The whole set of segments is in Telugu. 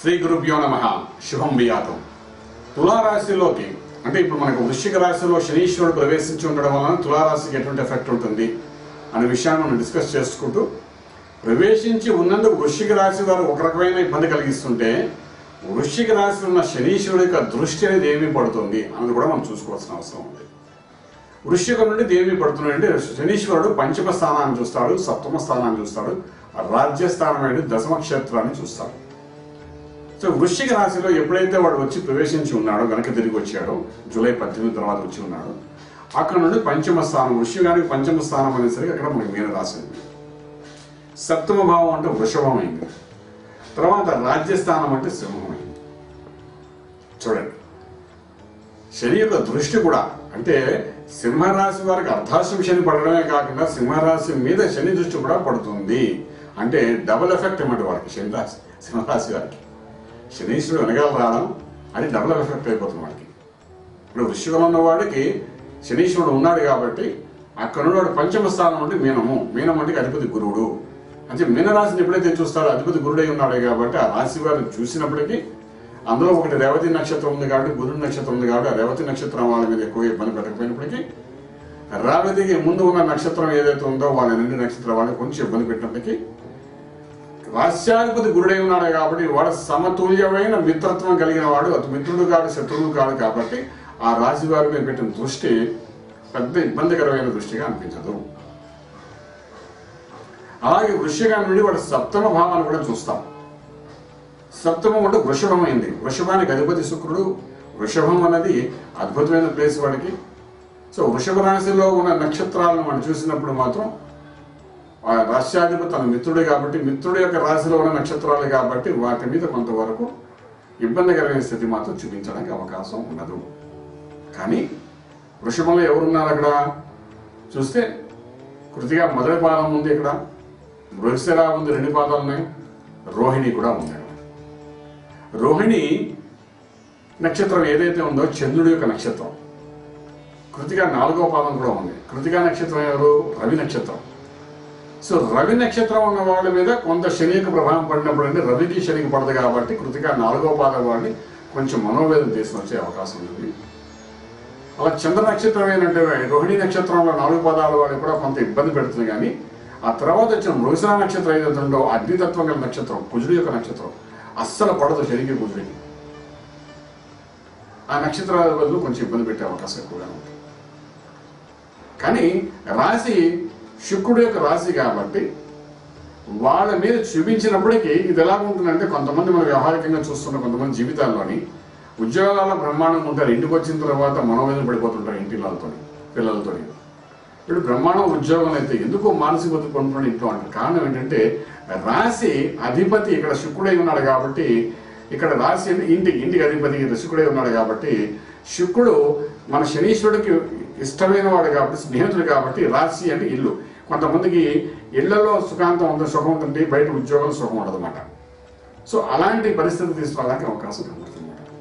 శ్రీ గురుభ్యో నమ శుభం బియాతం తులారాశిలోకి అంటే ఇప్పుడు మనకు వృశ్చిక రాశిలో శనీశ్వరుడు ప్రవేశించి ఉండడం వలన తులారాశికి ఎటువంటి ఎఫెక్ట్ ఉంటుంది అనే విషయాన్ని మనం డిస్కస్ చేసుకుంటూ ప్రవేశించి ఉన్నందుకు వృశ్చిక రాశి వారు ఒక రకమైన ఇబ్బంది కలిగిస్తుంటే వృశ్చిక రాశిలో ఉన్న శనీశ్వరుడు యొక్క దృష్టి అనేది ఏమీ పడుతుంది అన్నది కూడా మనం చూసుకోవాల్సిన అవసరం ఉంది వృశ్చికం నుండి దేవి పడుతున్నాడు అంటే శనీశ్వరుడు పంచమ స్థానాన్ని చూస్తాడు సప్తమ స్థానాన్ని చూస్తాడు రాజ్యస్థానమైన దశమ క్షేత్రాన్ని చూస్తాడు సో వృశ్చిక రాశిలో ఎప్పుడైతే వాడు వచ్చి ప్రవేశించి ఉన్నాడో వెనక తిరిగి వచ్చాడో జూలై పద్దెనిమిది తర్వాత వచ్చి ఉన్నాడు అక్కడ నుండి పంచమ స్థానం వృశ్చికానికి పంచమ స్థానం అనేసరికి అక్కడ మనకి మీన రాశి ఉంది సప్తమ భావం అంటే వృషభం అయింది తర్వాత రాజ్యస్థానం అంటే సింహం అయింది చూడండి శని యొక్క దృష్టి కూడా అంటే సింహరాశి వారికి అర్ధాశ్రం శని పడడమే కాకుండా సింహరాశి మీద శని దృష్టి కూడా పడుతుంది అంటే డబుల్ ఎఫెక్ట్ అన్నమాట వారికి శని రాశి సింహరాశి వారికి శనీశ్వరుడు వెనకాల రావడం అది డబుల్ ఎఫెక్ట్ అయిపోతుంది వాడికి ఇప్పుడు వృశ్చికంలో ఉన్న వాడికి శనీశ్వరుడు ఉన్నాడు కాబట్టి అక్కడ ఉన్నవాడు పంచమ స్థానం అంటే మీనము మీనం అంటే అధిపతి గురువుడు అంటే మీనరాశిని ఎప్పుడైతే చూస్తాడో అధిపతి గురుడై ఉన్నాడు కాబట్టి ఆ రాశి వారిని చూసినప్పటికీ అందులో ఒకటి రేవతి నక్షత్రం ఉంది కాబట్టి గురుడు నక్షత్రం ఉంది కాబట్టి ఆ రేవతి నక్షత్రం వాళ్ళ మీద ఎక్కువ ఇబ్బంది పెట్టకపోయినప్పటికీ రేవతికి ముందు ఉన్న నక్షత్రం ఏదైతే ఉందో వాళ్ళ రెండు నక్షత్రం వాళ్ళని కొంచెం ఇబ్బంది పెట్టినప్పటికీ రాష్ట్రాధిపతి గురుడై ఉన్నాడు కాబట్టి వాడు సమతుల్యమైన మిత్రత్వం కలిగిన వాడు అటు మిత్రుడు కాడు శత్రువుడు కాడు కాబట్టి ఆ రాశి వారి మీద పెట్టిన దృష్టి పెద్ద ఇబ్బందికరమైన దృష్టిగా అనిపించదు అలాగే వృశ్చిగా నుండి వాడు సప్తమ భావాన్ని కూడా చూస్తాం సప్తమం అంటే వృషభం అయింది వృషభానికి అధిపతి శుక్రుడు వృషభం అనేది అద్భుతమైన ప్లేస్ వాడికి సో వృషభ రాశిలో ఉన్న నక్షత్రాలను మనం చూసినప్పుడు మాత్రం ఆ రాష్ట్రాధిపతి తన మిత్రుడే కాబట్టి మిత్రుడి యొక్క రాశిలో ఉన్న నక్షత్రాలు కాబట్టి వాటి మీద కొంతవరకు ఇబ్బందికరమైన స్థితి మాత్రం చూపించడానికి అవకాశం ఉండదు కానీ వృషభంలో ఎవరున్నారు అక్కడ చూస్తే కృతిగా మొదటి పాదం ఉంది ఇక్కడ మృగశిర ఉంది రెండు పాదాలు ఉన్నాయి రోహిణి కూడా ఉంది అక్కడ రోహిణి నక్షత్రం ఏదైతే ఉందో చంద్రుడి యొక్క నక్షత్రం కృతిగా నాలుగో పాదం కూడా ఉంది కృతిగా నక్షత్రం ఎవరు రవి నక్షత్రం సో రవి నక్షత్రం ఉన్న వాళ్ళ మీద కొంత శని యొక్క ప్రభావం పడినప్పుడు అంటే రవికి శనికి పడదు కాబట్టి కృతిగా నాలుగో పాదం వాళ్ళని కొంచెం మనోవేదన తీసుకుని వచ్చే అవకాశం ఉంది అలా చంద్ర నక్షత్రం ఏంటంటే రోహిణి నక్షత్రంలో నాలుగు పదాల వాళ్ళకి కూడా కొంత ఇబ్బంది పెడుతుంది కానీ ఆ తర్వాత వచ్చిన మృగశిర నక్షత్రం ఏదైతే ఉందో అగ్నితత్వం గల నక్షత్రం కుజుడి యొక్క నక్షత్రం అస్సలు పడదు శనికి కుజుడికి ఆ నక్షత్రాల బదులు కొంచెం ఇబ్బంది పెట్టే అవకాశం ఎక్కువగా ఉంది కానీ రాశి శుక్రుడు యొక్క రాశి కాబట్టి వాళ్ళ మీద చూపించినప్పటికీ ఇది ఎలా ఉంటుందంటే కొంతమంది మన వ్యవహారికంగా చూస్తున్న కొంతమంది జీవితాల్లోని ఉద్యోగాల బ్రహ్మాండంగా ఉంటారు ఇంటికి వచ్చిన తర్వాత మనోవేదన పడిపోతుంటారు ఇంటిలతో పిల్లలతో ఇప్పుడు బ్రహ్మాండం ఉద్యోగం అయితే ఎందుకు మానసిక ఒత్తిడి పొందుతున్నాడు ఇంట్లో అంటారు కారణం ఏంటంటే రాశి అధిపతి ఇక్కడ శుక్రుడై ఉన్నాడు కాబట్టి ఇక్కడ రాశి అంటే ఇంటికి ఇంటికి అధిపతి ఇక్కడ శుక్రుడై ఉన్నాడు కాబట్టి శుక్రుడు మన శనీశ్వరుడికి ఇష్టమైన వాడు కాబట్టి స్నేహితుడు కాబట్టి రాశి అంటే ఇల్లు కొంతమందికి ఇళ్లలో సుఖాంతం ఉంటుంది సుఖం ఉంటుంది బయట ఉద్యోగం సుఖం ఉండదు అనమాట సో అలాంటి పరిస్థితి తీసుకోవడానికి అవకాశం కనబడుతుంది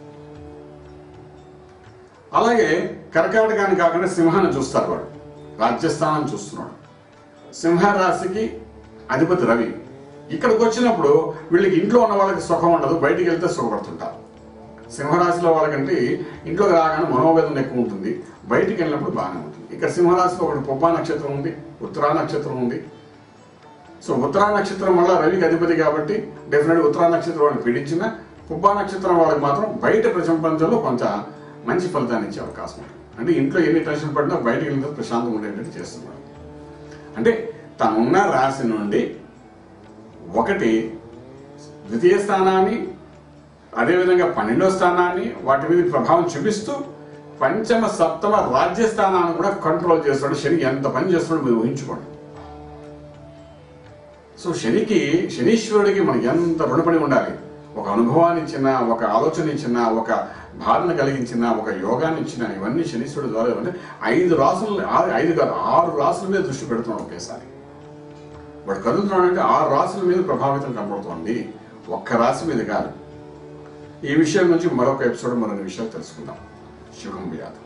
అలాగే కర్కాటకాన్ని కాకుండా సింహాన్ని చూస్తారు వాడు రాజ్యస్థానం చూస్తున్నాడు సింహ రాశికి అధిపతి రవి ఇక్కడికి వచ్చినప్పుడు వీళ్ళకి ఇంట్లో ఉన్న వాళ్ళకి సుఖం ఉండదు బయటికి వెళ్తే సుఖపడుతుంటారు సింహరాశిలో వాళ్ళకంటే ఇంట్లోకి రాగానే మనోవేదన ఎక్కువ ఉంటుంది బయటికి వెళ్ళినప్పుడు బాగానే ఉంటుంది ఇక్కడ సింహరాశిలో ఒకటి పుబ్బా నక్షత్రం ఉంది ఉత్తరా నక్షత్రం ఉంది సో ఉత్తరా నక్షత్రం వల్ల రవికి అధిపతి కాబట్టి డెఫినెట్ ఉత్తరా నక్షత్రం వాళ్ళని పీడించిన పుబ్బా నక్షత్రం వాళ్ళకి మాత్రం బయట ప్రపంచంలో కొంత మంచి ఫలితాన్ని ఇచ్చే అవకాశం ఉంటుంది అంటే ఇంట్లో ఎన్ని టెన్షన్ పడినా బయటికి వెళ్ళిన తర్వాత ప్రశాంతంగా ఉండేటట్టు చేస్తున్నారు అంటే తనున్న రాశి నుండి ఒకటి ద్వితీయ స్థానాన్ని అదేవిధంగా పన్నెండో స్థానాన్ని వాటి మీద ప్రభావం చూపిస్తూ పంచమ సప్తమ రాజ్య స్థానాన్ని కూడా కంట్రోల్ చేస్తాడు శని ఎంత పని చేస్తున్నాడో మీరు ఊహించుకోండి సో శనికి శనీశ్వరుడికి మనకి ఎంత రుణపడి ఉండాలి ఒక అనుభవాన్ని ఇచ్చిన ఒక ఆలోచన ఇచ్చిన ఒక భావన కలిగించిన ఒక యోగాన్ని ఇచ్చిన ఇవన్నీ శనీశ్వరుడు ద్వారా ఇవన్నీ ఐదు రాసులు ఆరు ఐదు కాదు ఆరు రాసుల మీద దృష్టి పెడుతున్నాడు ఒకేసారి వాడు కదులుతున్నాడంటే ఆరు రాసుల మీద ప్రభావితం కనబడుతోంది ఒక్క రాశి మీద కాదు ఈ విషయం నుంచి మరొక ఎపిసోడ్ మరొక విషయాలు తెలుసుకుందాం శుభం వ్యాధం